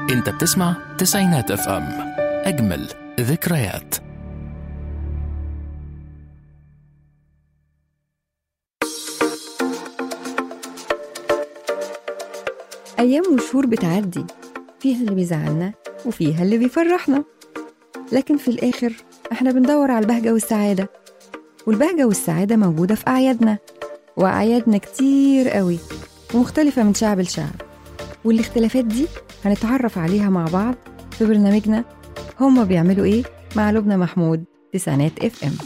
انت بتسمع تسعينات اف ام اجمل ذكريات أيام وشهور بتعدي فيها اللي بيزعلنا وفيها اللي بيفرحنا لكن في الآخر إحنا بندور على البهجة والسعادة والبهجة والسعادة موجودة في أعيادنا وأعيادنا كتير قوي ومختلفة من شعب لشعب والاختلافات دي هنتعرف عليها مع بعض في برنامجنا هما بيعملوا إيه مع لبنى محمود تسعينات اف ام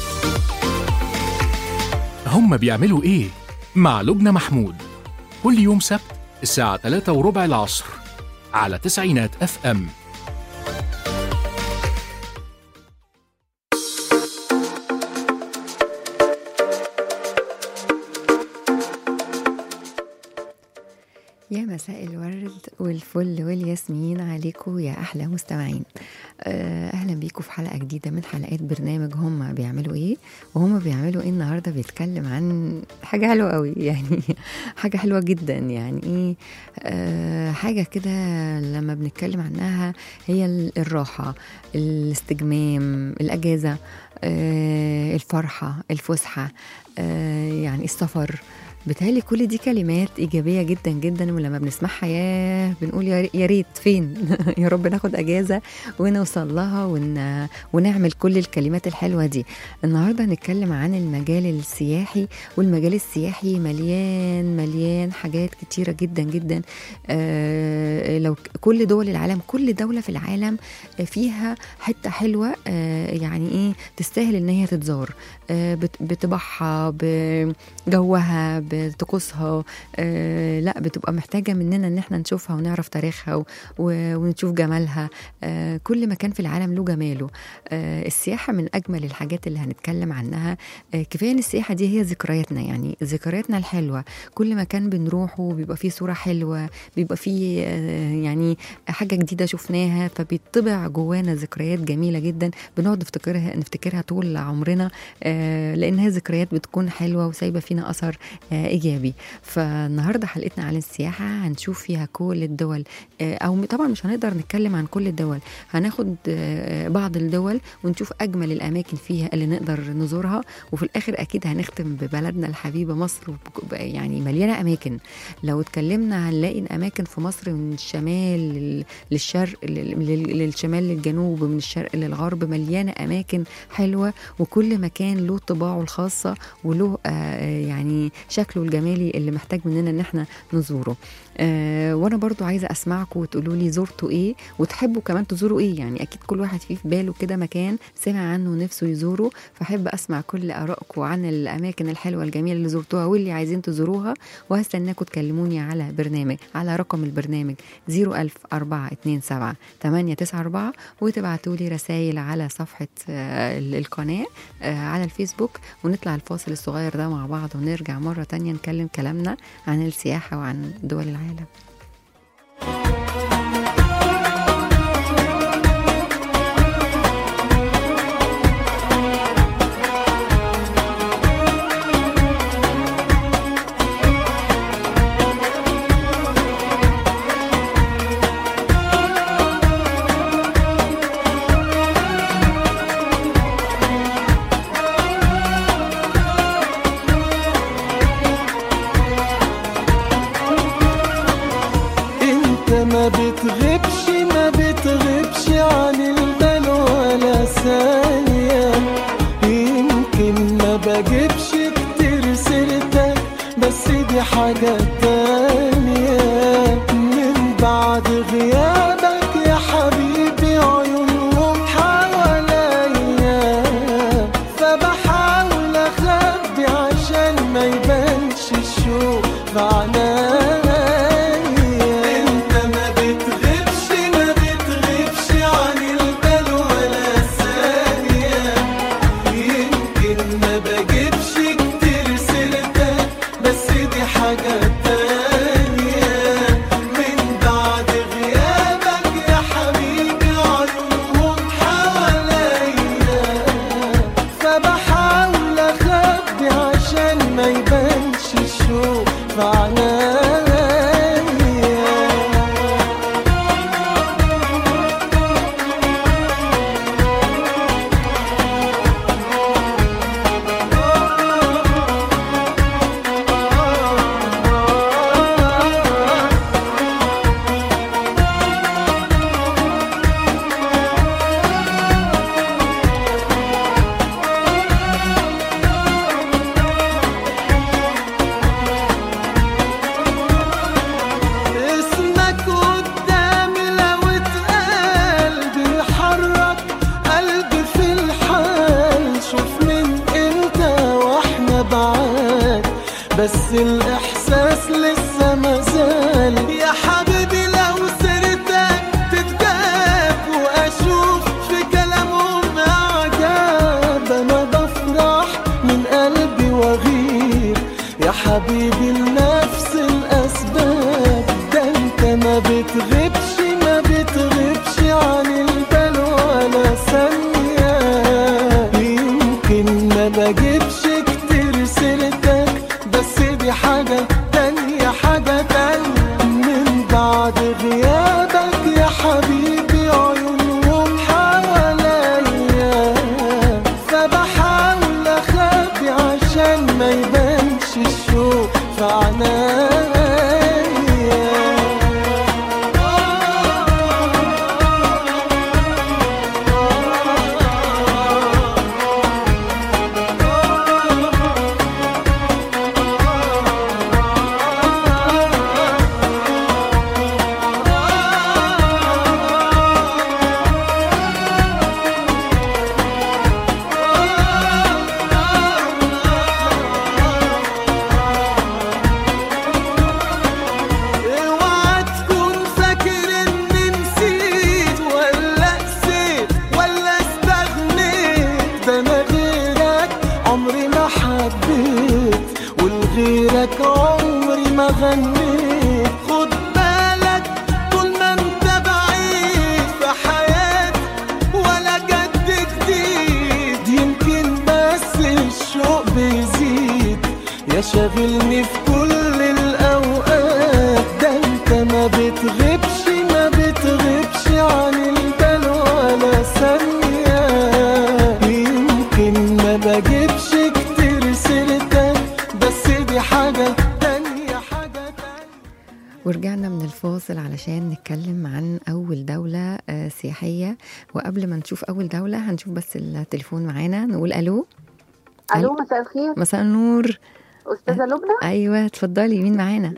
هم بيعملوا ايه مع لبنى محمود كل يوم سبت الساعة 3 وربع العصر على تسعينات اف ام يا مساء الورد والفل والياسمين عليكم يا احلى مستمعين آه، اهلا بيكم في حلقه جديده من حلقات برنامج هم بيعملوا ايه وهم بيعملوا ايه النهارده بيتكلم عن حاجه حلوه قوي يعني حاجه حلوه جدا يعني ايه آه، حاجه كده لما بنتكلم عنها هي ال- الراحه الاستجمام الاجازه آه، الفرحه الفسحه آه، يعني السفر بتهيألي كل دي كلمات إيجابية جدا جدا ولما بنسمعها ياه بنقول يا يا ريت فين يا رب ناخد أجازة ونوصل لها ون... ونعمل كل الكلمات الحلوة دي النهاردة هنتكلم عن المجال السياحي والمجال السياحي مليان مليان حاجات كتيرة جدا جدا آه لو ك- كل دول العالم كل دولة في العالم فيها حتة حلوة آه يعني إيه تستاهل إن هي تتزار آه بت- بطباعها بجوها بطقوسها آه لا بتبقى محتاجه مننا ان احنا نشوفها ونعرف تاريخها و- و- ونشوف جمالها آه كل مكان في العالم له جماله آه السياحه من اجمل الحاجات اللي هنتكلم عنها آه كفايه ان السياحه دي هي ذكرياتنا يعني ذكرياتنا الحلوه كل مكان بنروحه بيبقى فيه صوره حلوه بيبقى فيه آه يعني حاجه جديده شفناها فبيطبع جوانا ذكريات جميله جدا بنقعد نفتكرها نفتكرها طول عمرنا آه لانها ذكريات بتكون حلوه وسايبه فينا اثر آه، ايجابي فالنهارده حلقتنا عن السياحه هنشوف فيها كل الدول آه، او طبعا مش هنقدر نتكلم عن كل الدول هناخد آه، بعض الدول ونشوف اجمل الاماكن فيها اللي نقدر نزورها وفي الاخر اكيد هنختم ببلدنا الحبيبه مصر وب- يعني مليانه اماكن لو اتكلمنا هنلاقي الاماكن في مصر من الشمال لل- للشرق لل- لل- للشمال للجنوب ومن الشرق للغرب مليانه اماكن حلوه وكل مكان له طباعه الخاصه وله آه، يعني شكله الجمالي اللي محتاج مننا ان احنا نزوره آه وانا برضو عايزه اسمعكم وتقولوا لي زرتوا ايه وتحبوا كمان تزوروا ايه يعني اكيد كل واحد فيه في باله كده مكان سمع عنه ونفسه يزوره فاحب اسمع كل ارائكم عن الاماكن الحلوه الجميله اللي زرتوها واللي عايزين تزوروها وهستناكم تكلموني على برنامج على رقم البرنامج 00427 894 وتبعتوا لي رسائل على صفحه آه، القناه آه، على الفيسبوك ونطلع الفاصل الصغير ده مع بعض ونرجع مرة تانية نكلم كلامنا عن السياحة وعن دول العالم انت ما بتغيبش ما بتغيبش عن البال ولا ثانية يمكن ما بجيبش كتير سيرتك بس دي حاجة تانية من بعد غيابك يا حبيبي عيونهم حواليا فبحاول اخبي عشان ما يبانش الشوق في عنايا انت ما بتغيبش ما بتغيبش عن البال ولا ثانية يمكن ما بجيبش كتير سيرتك بس دي حاجة تانية من بعد غيابك يا حبيبي عيونهم حواليا فبحاول اخبي عشان ما يبانش الشوق في عنايا بس الإحساس لسه مازال يا حبيبي لو سيرتك تتجاب وأشوف في كلامهم إعجاب أنا بفرح من قلبي وأغير يا حبيبي لنفس الأسباب ده أنت ما بتغيبش ما بتغيبش عن البال ولا ثانية يمكن ما بجيبش كتير سيرتك بس دي حاجة تانية حاجة تانية من بعد غيابك يا حبيبي عيونهم حواليا فبحاول اخبي عشان ما يبانش الشوق في اوعى تكون فاكر اني نسيت ولا قسيت ولا استغنيت ده انا غيرك عمري ما حبيت ولغيرك عمري ما غنيت خد بالك طول ما انت بعيد في حياتي ولا جد جديد يمكن بس الشوق بيزيد يا شاغلني في كل الأوقات ده انت ما بتغيبش ما بتغيبش عن البال ولا ثانية يمكن ما بجيبش كتير سيرتك بس دي حاجة تانية حاجة تانية ورجعنا من الفاصل علشان نتكلم عن أول دولة آه، سياحية وقبل ما نشوف أول دولة هنشوف بس التليفون معانا نقول ألو الو مساء الخير مساء النور استاذه لبنى أيوة اتفضلي مين معانا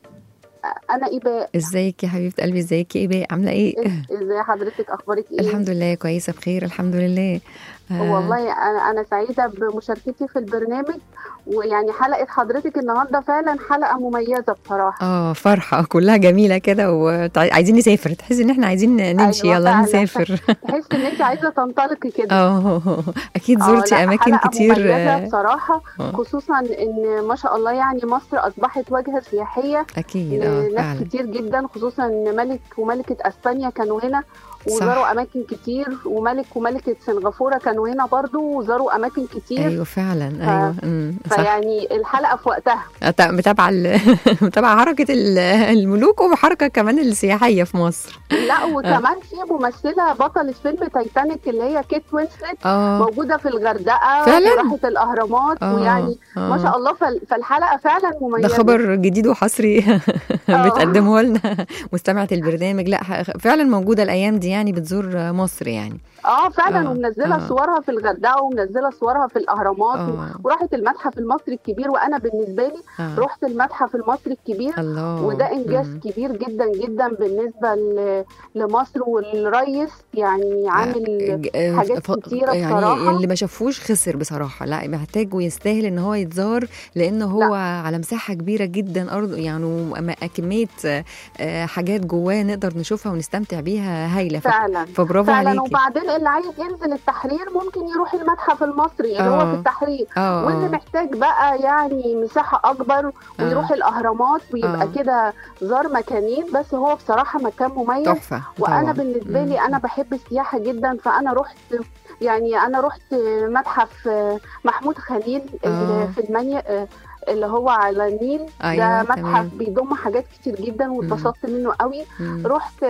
انا ايباء ازيك يا حبيبة قلبي ازيك يا إيباء عاملة ايه إز- ازاي حضرتك اخبارك ايه الحمد لله كويسة بخير الحمد لله آه، والله انا انا سعيده بمشاركتي في البرنامج ويعني حلقه حضرتك النهارده فعلا حلقه مميزه بصراحه اه فرحة كلها جميلة كده وعايزين نسافر تحسي ان احنا عايزين نمشي أيوة يلا فعلا. نسافر تحس ان انت عايزه تنطلقي كده اه اكيد آه، زرتي لا، اماكن حلقة كتير مميزة آه، بصراحه آه. خصوصا ان ما شاء الله يعني مصر اصبحت واجهه سياحيه اكيد اه لناس فعلا كتير جدا خصوصا ان ملك وملكه اسبانيا كانوا هنا وزاروا اماكن كتير وملك وملكه سنغافوره كانوا هنا برضو وزاروا اماكن كتير ايوه فعلا ايوه أمم، صح فيعني الحلقه في وقتها أت- متابعه ال- متابعه حركه ال- الملوك وحركه كمان السياحيه في مصر لا وكمان في ممثله بطله فيلم تايتانيك اللي هي كيت وينسلت اه موجوده في الغردقه فعلاً؟ وراحت الاهرامات آه، ويعني آه. ما شاء الله فال- فالحلقه فعلا ده مميزه خبر جديد وحصري آه. بتقدمه لنا مستمعة البرنامج لا ح- فعلا موجودة الأيام دي يعني بتزور مصر يعني اه فعلا آه، ومنزله آه. صورها في الغردقه ومنزله صورها في الاهرامات و- آه. وراحت المتحف المصري الكبير وانا بالنسبه لي آه. رحت المتحف المصري الكبير الله وده انجاز مم. كبير جدا جدا بالنسبه ل- لمصر والريس يعني عامل ج- آه، حاجات ف- كتيرة يعني بصراحة. اللي ما شافوش خسر بصراحة لا محتاج ويستاهل ان هو يتزار لان هو على مساحة كبيرة جدا ارض يعني وم- كمية آه، آه، حاجات جواه نقدر نشوفها ونستمتع بيها هايلة ف- فعلا فبرافو فعلا عليكي وبعدين اللي عايز ينزل التحرير ممكن يروح المتحف المصري اللي هو آه. في التحرير اه واللي آه. محتاج بقى يعني مساحة أكبر ويروح آه. الأهرامات ويبقى آه. كده زار مكانين بس هو بصراحة مكان مميز تحفة وأنا طبعاً. بالنسبة مم. لي أنا بحب السياحة جدا فأنا رحت يعني أنا رحت متحف محمود خليل اللي آه. في المانيا اللي هو على النيل أيوة، ده متحف تمام. بيضم حاجات كتير جدا واتبسطت منه قوي مم. رحت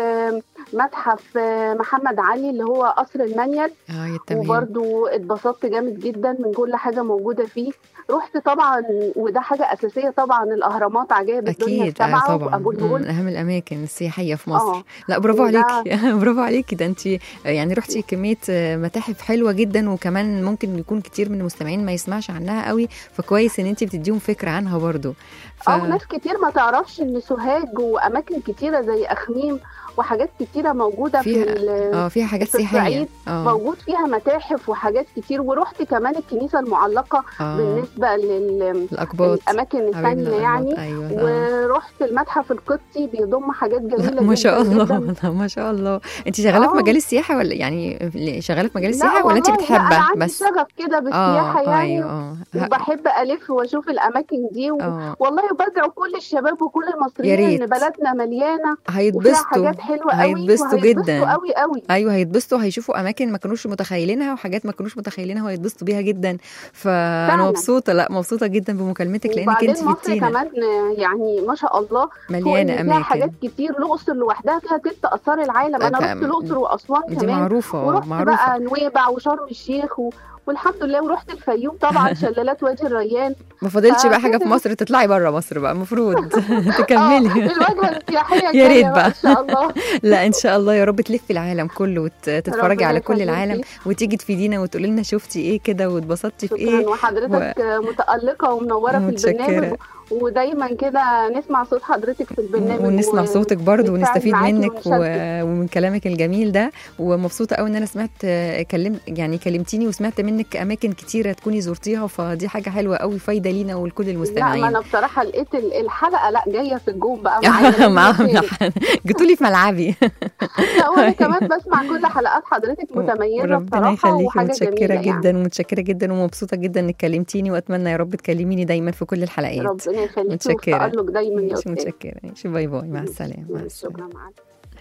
متحف محمد علي اللي هو قصر المانيال اه يا تمام وبرضو اتبسطت جامد جدا من كل حاجه موجوده فيه رحت طبعا وده حاجه اساسيه طبعا الاهرامات عجائب الدنيا اكيد آه السبعه طبعا وابو من الهول اهم الاماكن السياحيه في مصر اه لا برافو وده- عليكي برافو عليكي ده انت يعني رحتي كميه متاحف حلوه جدا وكمان ممكن يكون كتير من المستمعين ما يسمعش عنها قوي فكويس ان انت بتديهم فكره عنها برضو ف... او ناس كتير ما تعرفش ان سوهاج واماكن كتيره زي اخميم وحاجات كتيره موجوده في فيها- ال- اه فيها حاجات في سياحيه الصعيد اه موجود فيها متاحف وحاجات كتير ورحت كمان الكنيسه المعلقه اه بالنسبه لل الاقباط الاماكن حبيبنا الثانيه يعني الأقباط، ايوه آه. ورحت المتحف القبطي بيضم حاجات جميله ما شاء جداً الله جداً. ما شاء الله انت شغاله في آه. مجال السياحه ولا يعني شغاله في مجال لا السياحه ولا انت والله، لا، انا بتحبها عندي بس شغف كده بالسياحه اه يعني ايوه اه ه- وبحب الف واشوف الاماكن دي و... اه والله بدعو كل الشباب وكل يا المصريين ريت. ان بلدنا مليانه وفيها هيتبسطوا حاجات حلوه قوي هيتبسطوا جدا. قوي قوي ايوه هيتبسطوا هيشوفوا اماكن ما كانوش متخيلينها وحاجات ما كانوش متخيلينها وهيتبسطوا بيها جدا فانا فعلا. مبسوطه لا مبسوطه جدا بمكالمتك لانك وبعدين انت مصر فدتينا كمان يعني ما شاء الله فوق إن مليانه فيها اماكن حاجات كتير الاقصر لوحدها فيها تلت اثار العالم انا ف- رحت الاقصر واسوان دي كمان معروفه ورحت معروفه بقى نويبع وشرم الشيخ و... والحمد لله ورحت الفيوم طبعا شلالات وادي الريان ما فاضلش بقى حاجه في فكده. مصر تطلعي بره مصر بقى المفروض اه تكملي الوجهه السياحيه يا الجاية ريت بقى. ان شاء الله لا ان شاء الله يا رب تلفي العالم كله وتتفرجي ربنا على كل يخليكي. العالم وتيجي تفيدينا وتقولي لنا شفتي ايه كده واتبسطتي في شكرا ايه وحضرتك متألقة ومنورة في متشكرة. البرنامج ودايما كده نسمع صوت حضرتك في البرنامج ونسمع و- صوتك برضه ونتفاعل ونستفيد معاكي منك و... ونشاركك. ومن كلامك الجميل ده ومبسوطه قوي ان انا سمعت آه، كلم يعني كلمتيني وسمعت منك اماكن كتيره تكوني زرتيها فدي حاجه حلوه قوي فايده لينا ولكل لا ما المستمعين انا بصراحة لقيت ال- الحلقة لا جاية في الجون بقى معايا معاهم لازم جيتولي في ملعبي لا وانا كمان بسمع كل حلقات حضرتك متميزة ربنا بصراحة يخليكي وحاجة متشكره جميلة جدا ومتشكره جدا ومبسوطه جدا انك كلمتيني واتمنى يا رب تكلميني دايما في كل يعني الحلقات ربنا يخليكي وفي متشكرة. تألق دايما يا ماشي أستاذ متشكره ماشي باي باي مع السلامه مع السلامه شكرا معاك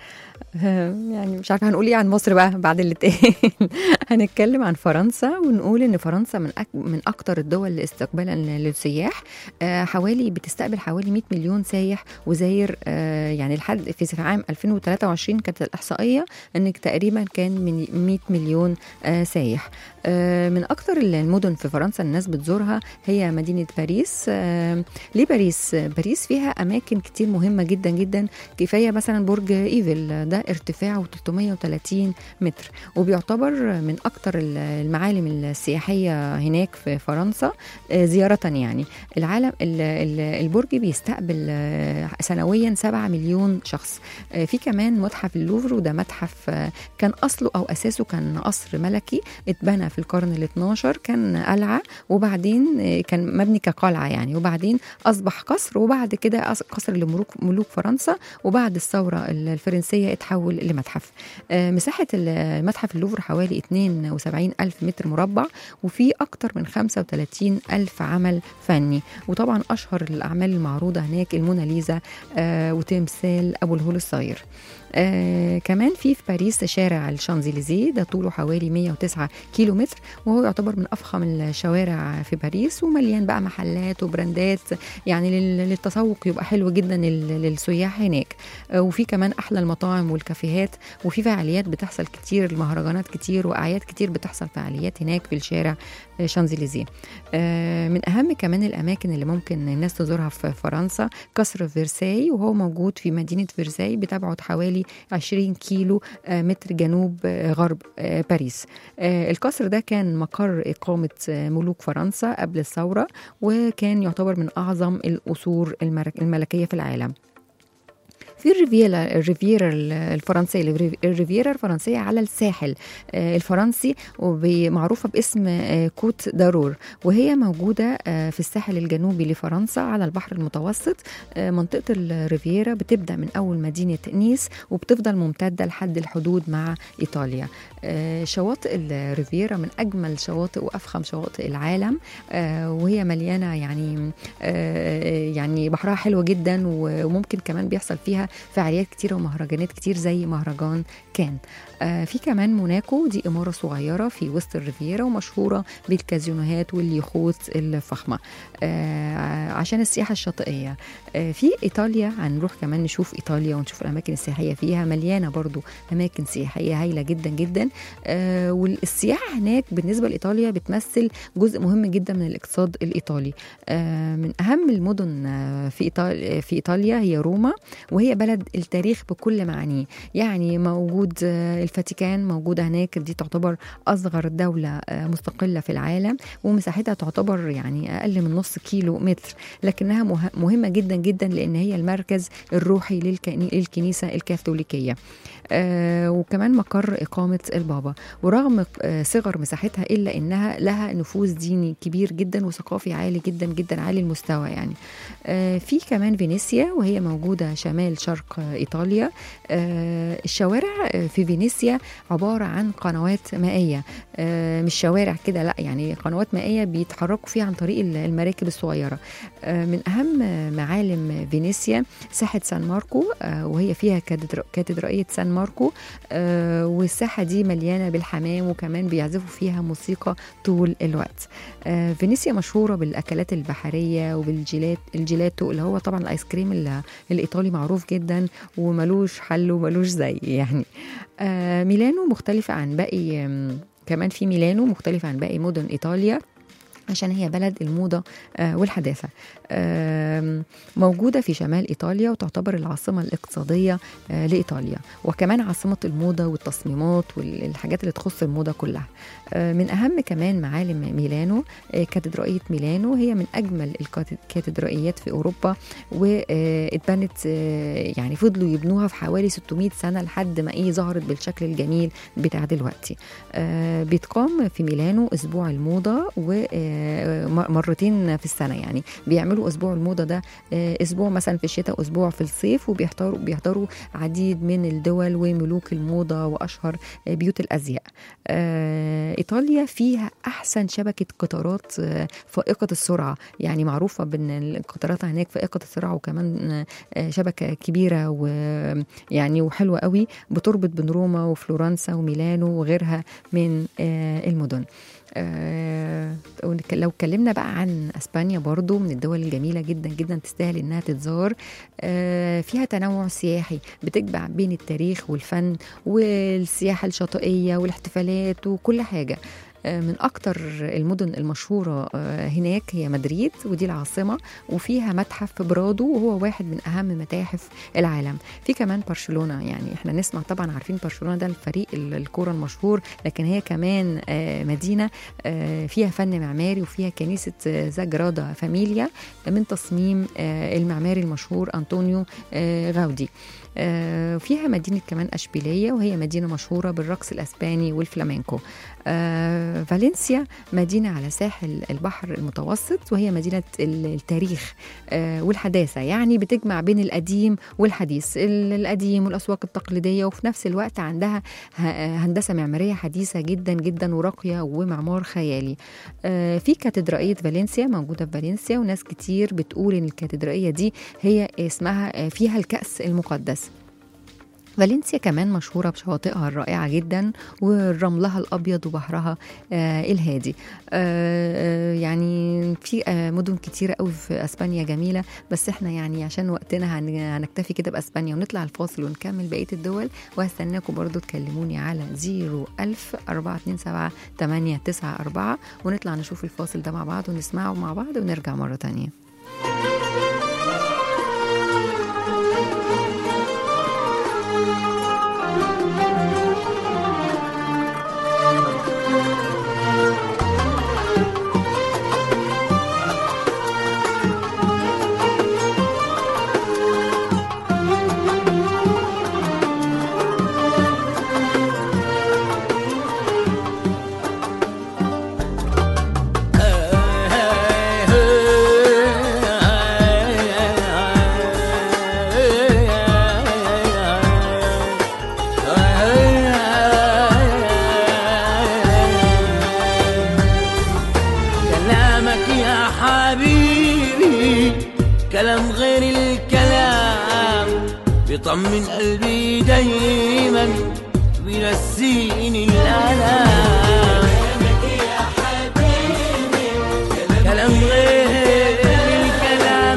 يعني مش عارفه هنقول ايه عن مصر بقى بعد اللي اتقال هنتكلم عن فرنسا ونقول ان فرنسا من أك من اكتر الدول استقبالا للسياح آه، حوالي بتستقبل حوالي 100 مليون سايح وزاير آه، يعني لحد في عام 2023 كانت الاحصائيه ان تقريبا كان من 100 مليون آه، سايح آه، من اكتر المدن في فرنسا الناس بتزورها هي مدينه باريس آه، ليه باريس باريس فيها اماكن كتير مهمه جدا جدا كفايه مثلا برج ايفل ده ارتفاعه 330 متر وبيعتبر من اكتر المعالم السياحيه هناك في فرنسا آه، زياره يعني العالم ال- ال- البرج بيستقبل آه، سنويا 7 مليون شخص آه، في كمان متحف اللوفر وده متحف آه، كان اصله او اساسه كان قصر ملكي اتبنى في القرن ال 12 كان قلعه وبعدين آه، كان مبني كقلعه يعني وبعدين اصبح قصر وبعد كده أص- قصر لملوك ملوك فرنسا وبعد الثوره الفرنسيه اتحول لمتحف آه، مساحه المتحف اللوفر حوالي 72 الف متر مربع وفي اكتر من 35 الف عمل فني وطبعا اشهر الاعمال المعروضه هناك الموناليزا آه، وتمثال ابو الهول الصغير آه كمان في في باريس شارع الشانزليزيه ده طوله حوالي 109 كيلو متر وهو يعتبر من افخم الشوارع في باريس ومليان بقى محلات وبراندات يعني لل- للتسوق يبقى حلو جدا لل- للسياح هناك آه وفي كمان احلى المطاعم والكافيهات وفي فعاليات بتحصل كتير مهرجانات كتير واعياد كتير بتحصل فعاليات هناك في الشارع آه، شانزليزيه آه، من اهم كمان الاماكن اللي ممكن الناس تزورها في فرنسا قصر فيرساي وهو موجود في مدينه فيرساي بتبعد حوالي 20 كيلو آه، متر جنوب آه، غرب آه، باريس آه، القصر ده كان مقر اقامه آه، ملوك فرنسا قبل الثوره وكان يعتبر من اعظم القصور المرك- الملكيه في العالم في الريفيرا الريفيرا الفرنسيه الريفيرا الفرنسيه على الساحل آه، الفرنسي ومعروفه باسم آه، كوت دارور وهي موجوده آه، في الساحل الجنوبي لفرنسا على البحر المتوسط آه، منطقه الريفيرا بتبدا من اول مدينه نيس وبتفضل ممتده لحد الحدود مع ايطاليا آه، شواطئ الريفيرا من اجمل شواطئ وافخم شواطئ العالم آه، وهي مليانه يعني آه، يعني بحرها حلو جدا وممكن كمان بيحصل فيها فعاليات كتيره ومهرجانات كتير زي مهرجان كان آه، في كمان موناكو دي إمارة صغيرة في وسط الريفيرا ومشهورة بالكازينوهات واليخوت الفخمة آه، عشان السياحة الشاطئية آه، في إيطاليا هنروح كمان نشوف إيطاليا ونشوف الأماكن السياحية فيها مليانة برضو أماكن سياحية هايلة جدا جدا آه، والسياحة هناك بالنسبة لإيطاليا بتمثل جزء مهم جدا من الاقتصاد الإيطالي آه، من أهم المدن آه، في إيطاليا في إيطاليا هي روما وهي بلد التاريخ بكل معانيه يعني موجود آه، الفاتيكان موجودة هناك دي تعتبر أصغر دولة آه، مستقلة في العالم ومساحتها تعتبر يعني أقل من نص كيلو متر لكنها مه- مهمة جدا جدا لأن هي المركز الروحي للكني- للكنيسة الكاثوليكية آه، وكمان مقر إقامة البابا ورغم آه، صغر مساحتها إلا إنها لها نفوذ ديني كبير جدا وثقافي عالي جدا جدا عالي المستوى يعني آه، في كمان فينيسيا وهي موجودة شمال شرق آه، إيطاليا آه، الشوارع آه، في فينيسيا عبارة عن قنوات مائية آه، مش شوارع كده لا يعني قنوات مائية بيتحركوا فيها عن طريق ال- المراكب الصغيرة آه، من أهم معالم فينيسيا ساحة سان ماركو آه، وهي فيها كاتدرا- كاتدرائية سان ماركو آه، والساحة دي مليانة بالحمام وكمان بيعزفوا فيها موسيقى طول الوقت آه، فينيسيا مشهورة بالأكلات البحرية وبالجيلات الجيلاتو اللي هو طبعا الآيس كريم ال- الإيطالي معروف جدا وملوش حل وملوش زي يعني آه، ميلانو مختلفة عن باقي آم، كمان في ميلانو مختلفة عن باقي مدن إيطاليا عشان هي بلد الموضة آه، والحداثة آم، موجودة في شمال إيطاليا وتعتبر العاصمة الاقتصادية آه، لإيطاليا وكمان عاصمة الموضة والتصميمات والحاجات اللي تخص الموضة كلها آه، من أهم كمان معالم ميلانو آه، كاتدرائية ميلانو هي من أجمل الكاتدرائيات في أوروبا واتبنت يعني فضلوا يبنوها في حوالي 600 سنة لحد ما إيه ظهرت بالشكل الجميل بتاع دلوقتي آه، بيتقام في ميلانو أسبوع الموضة ومرتين في السنة يعني بيعملوا أسبوع الموضة ده آه، أسبوع مثلا في الشتاء وأسبوع في الصيف وبيحضروا بيحضروا عديد من الدول وملوك الموضة وأشهر آه، بيوت الأزياء آه، إيطاليا فيها أحسن شبكة قطارات آه، فائقة السرعة يعني معروفة بأن القطارات هناك فائقة السرعة وكمان آه، شبكة كبيرة ويعني وحلوة قوي بتربط بين روما وفلورنسا وميلانو وغيرها من آه، المدن آه، ونك- لو اتكلمنا بقى عن اسبانيا برضو من الدول الجميله جدا جدا تستاهل انها تتزار آه، فيها تنوع سياحي بتجمع بين التاريخ والفن والسياحه الشاطئيه والاحتفالات وكل حاجه آه، من أكتر المدن المشهورة آه، هناك هي مدريد ودي العاصمة وفيها متحف برادو وهو واحد من أهم متاحف العالم في كمان برشلونة يعني احنا نسمع طبعا عارفين برشلونة ده الفريق ال- الكورة المشهور لكن هي كمان آه، مدينة آه، فيها فن معماري وفيها كنيسة آه، زاجرادا فاميليا من تصميم آه، المعماري المشهور أنطونيو آه، غاودي آه، فيها مدينة كمان أشبيلية وهي مدينة مشهورة بالرقص الأسباني والفلامينكو آه، فالنسيا مدينة على ساحل البحر المتوسط وهي مدينة ال- التاريخ آه، والحداثة يعني بتجمع بين القديم والحديث ال- القديم والأسواق التقليدية وفي نفس الوقت عندها ه- هندسة معمارية حديثة جدا جدا وراقية ومعمار خيالي آه، في كاتدرائية فالنسيا موجودة في فالنسيا وناس كتير بتقول إن الكاتدرائية دي هي اسمها آه، فيها الكأس المقدس فالنسيا كمان مشهورة بشواطئها الرائعة جدا ورملها الأبيض وبحرها آه الهادي آه آه، يعني في آه مدن كتيرة قوي في أسبانيا جميلة بس احنا يعني عشان وقتنا هن- هنكتفي كده بأسبانيا ونطلع الفاصل ونكمل بقية الدول وهستناكم برضو تكلموني على 01000 427 894 ونطلع نشوف الفاصل ده مع بعض ونسمعه مع بعض ونرجع مرة تانية كلامك يا حبيبي كلام غير الكلام بيطمن قلبي دايما بينسيني الالام كلام غير الكلام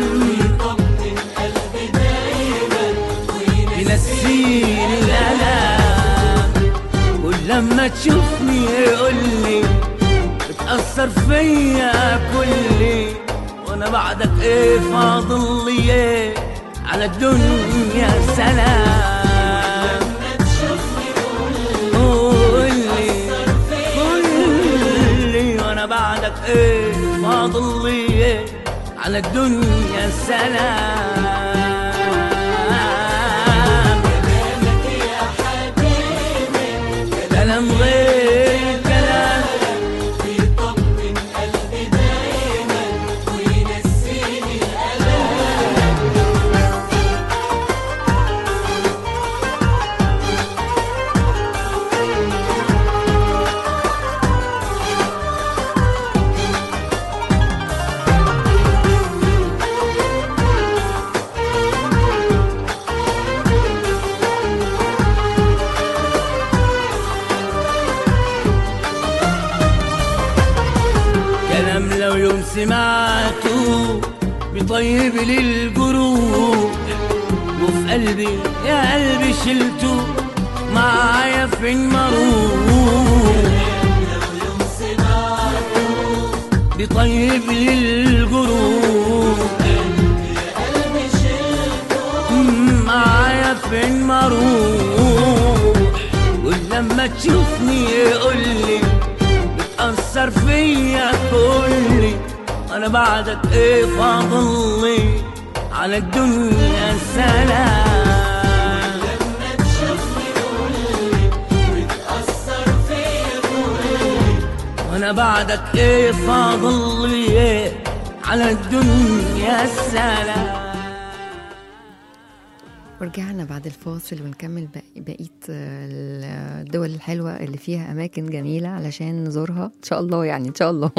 ينسيني الالام كل لما تشوفني يقولي بتأثر فيا كلي وانا بعدك ايه فاضل لي ايه على الدنيا سلام قولي قولي وانا بعدك ايه فاضل لي ايه على الدنيا سلام كلام غير كلام كلام لو يوم سمعته بيطيب لي الجروح وفي قلبي يا قلبي شلته معايا فين مروح بيطيب لي الجروح معايا فين مروح ولما تشوفني يقول لي بتأثر فيا كلي انا بعدك ايه فاضل لي على الدنيا سلام وانا بعدك ايه فاضل لي ايه على الدنيا سلام ورجعنا بعد الفاصل ونكمل بق- بقية آه، الدول الحلوة اللي فيها أماكن جميلة علشان نزورها إن شاء الله يعني إن شاء الله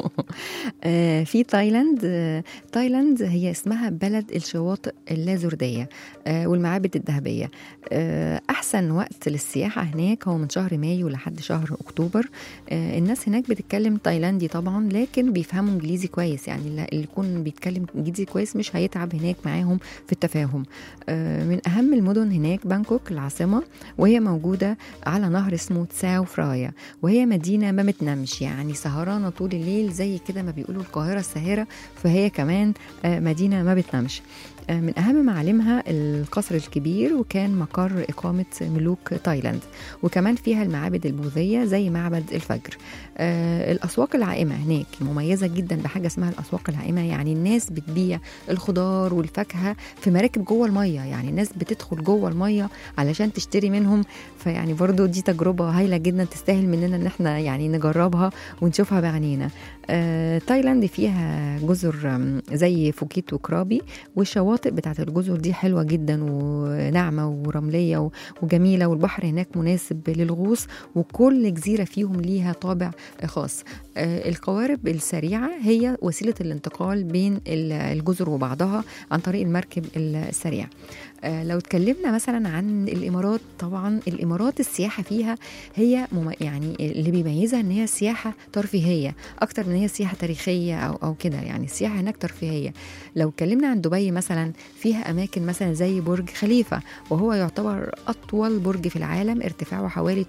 آه، في تايلاند آه، تايلاند هي اسمها بلد الشواطئ اللازوردية آه، والمعابد الذهبية آه، أحسن وقت للسياحة هناك هو من شهر مايو لحد شهر أكتوبر آه، الناس هناك بتتكلم تايلاندي طبعا لكن بيفهموا إنجليزي كويس يعني اللي يكون بيتكلم إنجليزي كويس مش هيتعب هناك معاهم في التفاهم آه، من أهم المدن هناك بانكوك العاصمة وهي موجودة على نهر اسمه تساو فرايا وهي مدينة ما بتنامش يعني سهرانة طول الليل زي كده ما بيقولوا القاهرة الساهرة فهي كمان آه، مدينة ما بتنامش آه، من أهم معالمها القصر الكبير وكان مقر إقامة ملوك تايلاند وكمان فيها المعابد البوذية زي معبد الفجر آه، الأسواق العائمة هناك مميزة جدا بحاجة اسمها الأسواق العائمة يعني الناس بتبيع الخضار والفاكهة في مراكب جوه المية يعني الناس بتدخل جوه المية علشان تشتري منهم فيعني برضو دي تجربة هايلة جدا تستاهل مننا ان احنا يعني نجربها ونشوفها بعينينا آه، تايلاند فيها جزر آم، زي فوكيت وكرابي والشواطئ بتاعت الجزر دي حلوة جدا وناعمة ورملية و- وجميلة والبحر هناك مناسب للغوص وكل جزيرة فيهم ليها طابع خاص آه، القوارب السريعة هي وسيلة الانتقال بين ال- الجزر وبعضها عن طريق المركب السريع آه، لو اتكلمنا مثلا عن الامارات طبعا الامارات السياحه فيها هي مم... يعني اللي بيميزها ان هي سياحه ترفيهيه اكتر من هي سياحه تاريخيه او او كده يعني السياحه هناك ترفيهيه لو اتكلمنا عن دبي مثلا فيها اماكن مثلا زي برج خليفه وهو يعتبر اطول برج في العالم ارتفاعه حوالي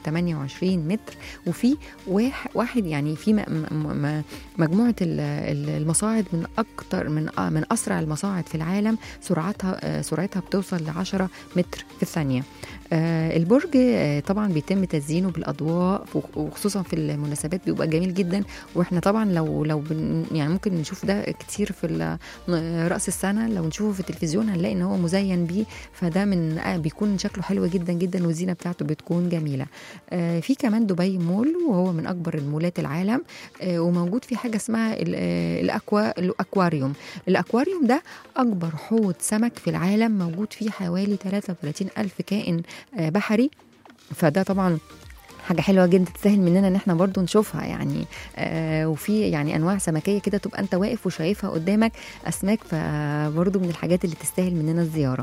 828 متر وفي واحد, واحد يعني في م... م... م... مجموعه ال- ال- المصاعد من اكتر من آه، من اسرع المصاعد في العالم سرعتها آه، سرعتها بتوصل ل 10 متر في الثانيه آه، البرج آه، طبعا بيتم تزيينه بالاضواء وخ- وخصوصا في المناسبات بيبقى جميل جدا واحنا طبعا لو لو بن يعني ممكن نشوف ده كتير في ال- راس السنه لو نشوفه في التلفزيون هنلاقي ان هو مزين بيه فده من آه، بيكون شكله حلو جدا جدا والزينه بتاعته بتكون جميله آه، في كمان دبي مول وهو من اكبر المولات العالم آه، وموجود في حاجه اسمها ال- آه، الاكوا الاكواريوم الاكواريوم ده اكبر حوض سمك في العالم موجود فيه حوالي 33 الف كائن آه، بحري فده طبعا حاجة حلوة جدا تستاهل مننا ان احنا برضو نشوفها يعني آه وفي يعني انواع سمكية كده تبقى انت واقف وشايفها قدامك اسماك فبرضو من الحاجات اللي تستاهل مننا الزيارة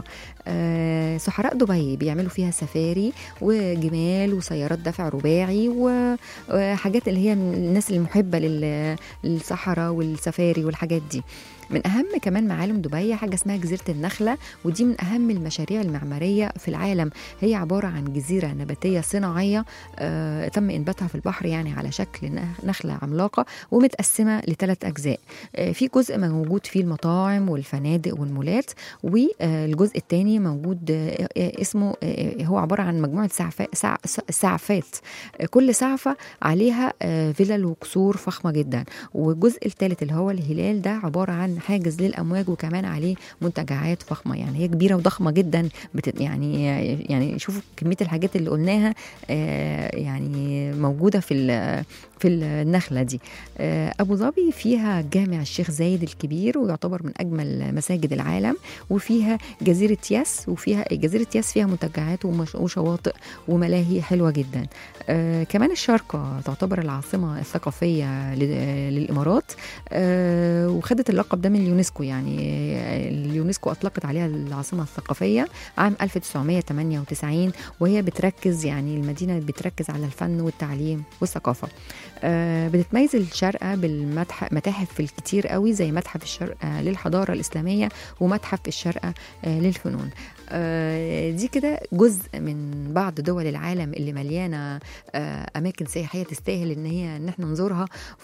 آه سحراء دبي بيعملوا فيها سفاري وجمال وسيارات دفع رباعي و- وحاجات اللي هي من الناس المحبة لل- للصحراء والسفاري والحاجات دي من اهم كمان معالم دبي حاجه اسمها جزيره النخله ودي من اهم المشاريع المعماريه في العالم هي عباره عن جزيره نباتيه صناعيه آه تم انباتها في البحر يعني على شكل نخ- نخله عملاقه ومتقسمه لثلاث اجزاء آه في جزء موجود فيه المطاعم والفنادق والمولات والجزء الثاني موجود آه، آه، اسمه آه، هو عباره عن مجموعه سعفا- سع- سعفات آه، كل سعفه عليها آه، فيلل وقصور فخمه جدا والجزء الثالث اللي هو الهلال ده عباره عن حاجز للامواج وكمان عليه منتجعات فخمه يعني هي كبيره وضخمه جدا بت يعني يعني شوفوا كميه الحاجات اللي قلناها آه، يعني موجوده في ال- في النخله دي آه، ابو ظبي فيها جامع الشيخ زايد الكبير ويعتبر من اجمل مساجد العالم وفيها جزيره ياس وفيها جزيره ياس فيها منتجعات ومش- وشواطئ وملاهي حلوه جدا آه كمان الشارقه تعتبر العاصمه الثقافيه ل- للامارات آه وخدت اللقب ده من اليونسكو يعني آه، اليونسكو اطلقت عليها العاصمه الثقافيه عام 1998 وهي بتركز يعني المدينه بتركز على الفن والتعليم والثقافه آه، بتتميز الشارقة بالمتحف متاحف الكتير قوي زي متحف الشارقة للحضارة الإسلامية ومتحف الشارقة آه، للفنون آه، دي كده جزء من بعض دول العالم اللي مليانة آه، أماكن سياحية تستاهل إن هي إن احنا نزورها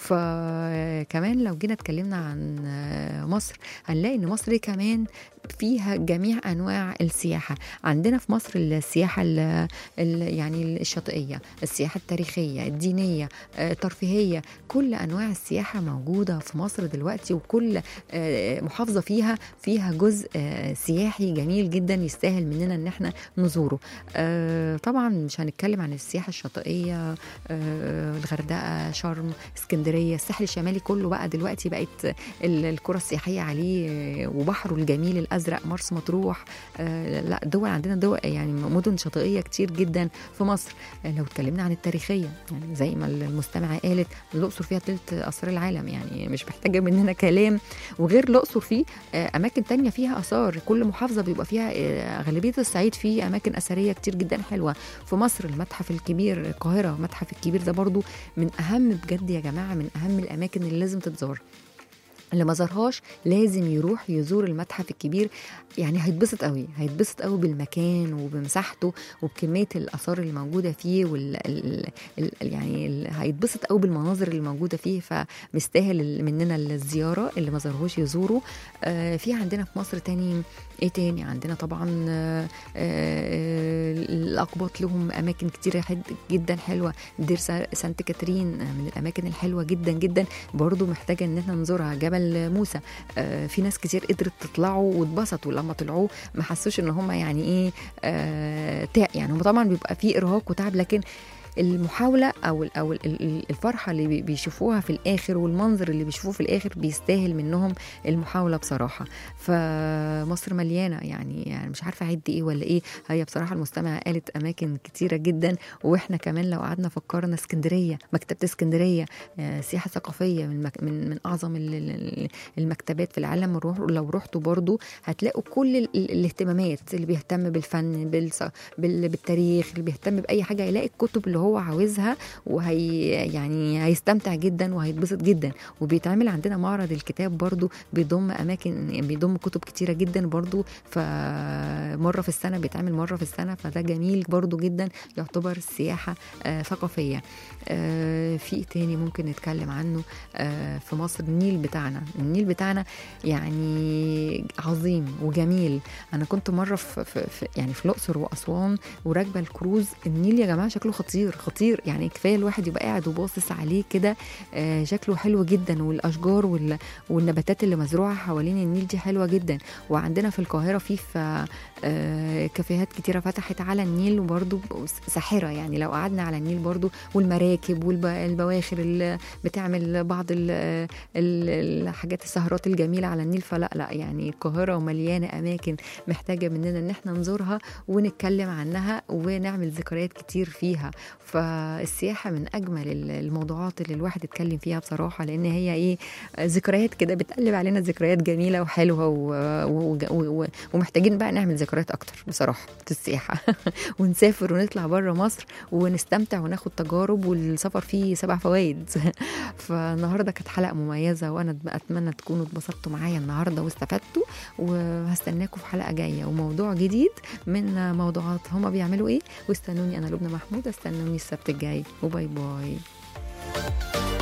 فكمان لو جينا اتكلمنا عن آه، مصر هنلاقي إن مصر كمان فيها جميع انواع السياحه عندنا في مصر السياحه ال ال يعني الشاطئيه السياحه التاريخيه الدينيه آه، الترفيهيه كل انواع السياحه موجوده في مصر دلوقتي وكل آه، محافظه فيها فيها جزء آه، سياحي جميل جدا يستاهل مننا ان احنا نزوره آه، طبعا مش هنتكلم عن السياحه الشاطئيه آه، الغردقه شرم اسكندريه الساحل الشمالي كله بقى دلوقتي بقت ال- القرى السياحيه عليه آه، وبحره الجميل الازرق مرسى مطروح آه، لا دول عندنا دول يعني مدن شاطئيه كتير جدا في مصر آه، لو اتكلمنا عن التاريخيه يعني زي ما المستمعه قالت الاقصر فيها تلت اسرار العالم يعني مش محتاجه مننا كلام وغير الاقصر فيه آه، اماكن تانية فيها اثار كل محافظه بيبقى فيها آه، غالبيه الصعيد فيه اماكن اثريه كتير جدا حلوه في مصر المتحف الكبير القاهره المتحف الكبير ده برضو من اهم بجد يا جماعه من اهم الاماكن اللي لازم تتزار اللي ما زارهاش لازم يروح يزور المتحف الكبير يعني هيتبسط قوي هيتبسط قوي بالمكان وبمساحته وبكميه الاثار اللي موجوده فيه وال ال ال يعني ال هيتبسط قوي بالمناظر اللي موجوده فيه فمستاهل ال- مننا الزياره اللي ما زارهوش يزوروا آه في عندنا في مصر تاني ايه تاني عندنا طبعا آه آه الاقباط لهم اماكن كتيره حد جدا حلوه دير سا- سانت كاترين من الاماكن الحلوه جدا جدا برضو محتاجه ان احنا نزورها جبل موسى آه في ناس كتير قدرت تطلعوا واتبسطوا لما طلعوا ما حسوش ان هم يعني ايه آه تع- يعني هم طبعا بيبقى في ارهاق وتعب لكن المحاولة أو ال- أو ال- ال- الفرحة اللي بي- بيشوفوها في الآخر والمنظر اللي بيشوفوه في الآخر بيستاهل منهم المحاولة بصراحة فمصر مليانة يعني, يعني مش عارفة أعد إيه ولا إيه هي بصراحة المستمعة قالت أماكن كتيرة جدا وإحنا كمان لو قعدنا فكرنا اسكندرية مكتبة اسكندرية آه، سياحة ثقافية من مك من من أعظم ال- ال- المكتبات في العالم روح لو رحتوا برضو هتلاقوا كل ال- ال- الاهتمامات اللي بيهتم بالفن بالص- بال- بالتاريخ اللي بيهتم بأي حاجة يلاقي الكتب اللي هو عاوزها وهي يعني هيستمتع جدا وهيتبسط جدا وبيتعمل عندنا معرض الكتاب برضو بيضم أماكن بيضم كتب كتيرة جدا برضو فمرة في السنة بيتعمل مرة في السنة فده جميل برضو جدا يعتبر سياحة آه ثقافية آه في إيه تاني ممكن نتكلم عنه آه في مصر النيل بتاعنا النيل بتاعنا يعني عظيم وجميل انا كنت مره في, في, في يعني في الاقصر واسوان وراكبه الكروز النيل يا جماعه شكله خطير خطير يعني كفايه الواحد يبقى قاعد وباصص عليه كده آه شكله حلو جدا والاشجار وال والنباتات اللي مزروعه حوالين النيل دي حلوه جدا وعندنا في القاهره في في آه كافيهات كتيره فتحت على النيل وبرده ساحره يعني لو قعدنا على النيل برده والمراكب والبواخر اللي بتعمل بعض ال ال- الحاجات السهرات الجميله على النيل فلا لا يعني القاهره ومليانه اماكن محتاجه مننا ان احنا نزورها ونتكلم عنها ونعمل ذكريات كتير فيها فالسياحه من اجمل ال- الموضوعات اللي الواحد يتكلم فيها بصراحه لان هي ايه ذكريات كده بتقلب علينا ذكريات جميله وحلوه و... و... و... و... ومحتاجين بقى نعمل ذكريات اكتر بصراحه في السياحه ونسافر ونطلع بره مصر ونستمتع وناخد تجارب والسفر فيه سبع فوائد فالنهارده كانت حلقه مميزه وانا اتمنى تكونوا اتبسطتوا معايا النهارده واستفدتوا وهستناكم في حلقه جايه وموضوع جديد من موضوعات هما بيعملوا ايه واستنوني انا لبنى محمود استنوني السبت الجاي وباي باي